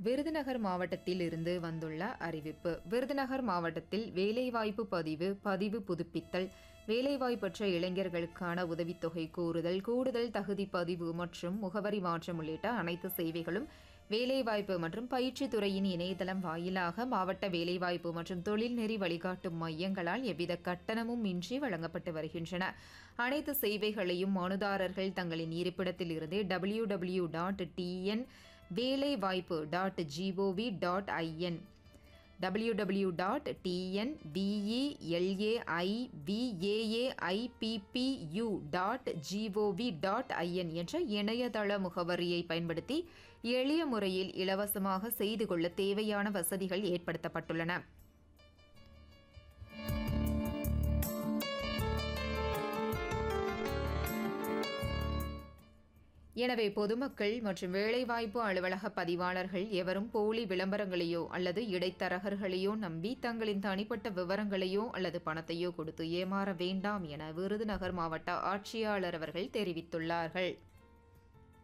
விருதுநகர் மாவட்டத்தில் இருந்து வந்துள்ள அறிவிப்பு விருதுநகர் மாவட்டத்தில் வேலைவாய்ப்பு பதிவு பதிவு புதுப்பித்தல் வேலைவாய்ப்பற்ற இளைஞர்களுக்கான உதவித்தொகை கூறுதல் கூடுதல் தகுதி பதிவு மற்றும் முகவரி மாற்றம் உள்ளிட்ட அனைத்து சேவைகளும் வேலைவாய்ப்பு மற்றும் பயிற்சித் துறையின் இணையதளம் வாயிலாக மாவட்ட வேலைவாய்ப்பு மற்றும் தொழில்நெறி வழிகாட்டும் மையங்களால் எவ்வித கட்டணமும் இன்றி வழங்கப்பட்டு வருகின்றன அனைத்து சேவைகளையும் மனுதாரர்கள் தங்களின் இருப்பிடத்தில் இருந்தே டபிள்யூ டபிள்யூ டாட் டிஎன் வேலைவாய்ப்பு dot GOV dot IN W W dot TN பிஇஎல்ஏஐவிஏஏஐபிபியு டாட் ஜிஓவி டாட் ஐஎன் என்ற இணையதள முகவரியை பயன்படுத்தி எளிய முறையில் இலவசமாக செய்து கொள்ள தேவையான வசதிகள் ஏற்படுத்தப்பட்டுள்ளன எனவே பொதுமக்கள் மற்றும் வேலைவாய்ப்பு அலுவலக பதிவாளர்கள் எவரும் போலி விளம்பரங்களையோ அல்லது இடைத்தரகர்களையோ நம்பி தங்களின் தனிப்பட்ட விவரங்களையோ அல்லது பணத்தையோ கொடுத்து ஏமாற வேண்டாம் என விருதுநகர் மாவட்ட ஆட்சியாளர் அவர்கள் தெரிவித்துள்ளார்கள்